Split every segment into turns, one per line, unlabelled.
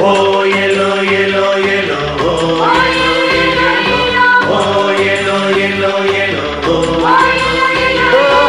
Oh yellow, yellow, yellow. Oh yellow, yellow, yellow. Oh yellow, yellow, yellow. Oh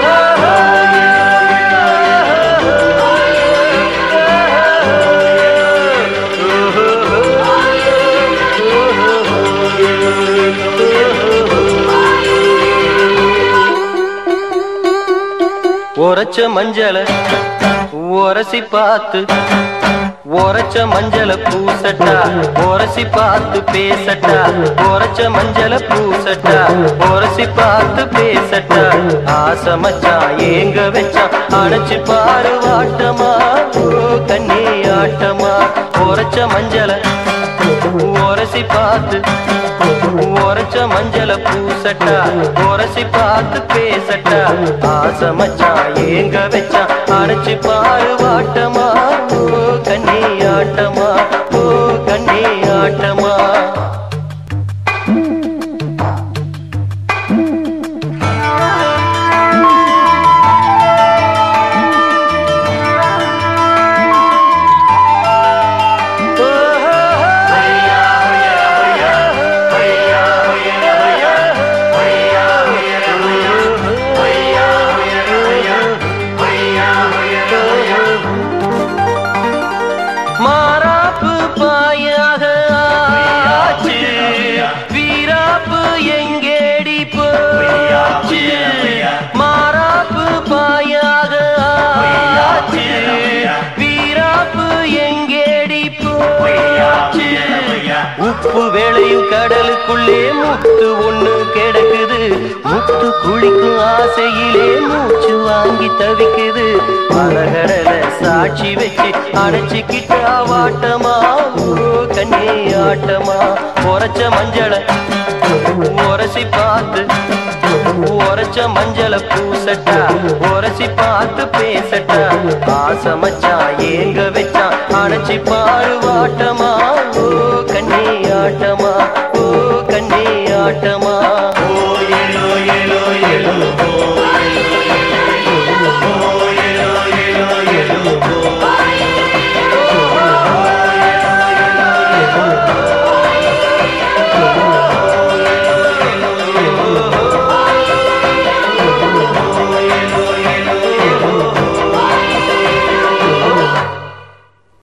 உரைச்ச மஞ்சள உரசி பார்த்து உரைச்ச மஞ்சள பூசட்டா உரசி பார்த்து பேசட்டா உரைச்ச மஞ்சள பூசட்டா உரசி பார்த்து பேசட்டா ஆசை மச்சான் ஏங்க வச்சான் அணைச்சு பாரு வாட்டமா ஓ கண்ணே ஆட்டமா உரைச்ச மஞ்சள உரசி பார்த்து உரைச்ச மஞ்சள பூசட்டா உரசி பார்த்து பேசட்டா ஆசை மச்சான் ஏங்க வச்சான் அணைச்சு பாரு வாட்டமா ஓ கண்ணே ஆட்டமா ஓ கண்ணே ஆட்டமா மாறாப்பு பாயாக ஆச்சு வீராப்பு எங்கேடி போச்சு மாறாப்பு பாயாக ஆச்சு வீராப்பு எங்கேடி போச்சு உப்பு வேளையும் கடலுக்குள்ளே முத்து ஒண்ணு கிடக்குது முத்து குளிக்கும் ஆசையிலே மூச்சு வாங்கி தவிக்குது மரகடல சாட்சி வச்சு அணைச்சுக்கிட்டா வாட்டமா ஓ கண்ணே ஆட்டமா உரைச்ச மஞ்சள உரசி பார்த்து உரைச்ச மஞ்சள பூசட்டா உரசி பார்த்து பேசட்டா ஆசை மச்சான் ஏங்க வச்சான் அணைச்சி பாரு வாட்டமா ஓ கண்ணே ஆட்டமா ஓ கண்ணே ஆட்டமா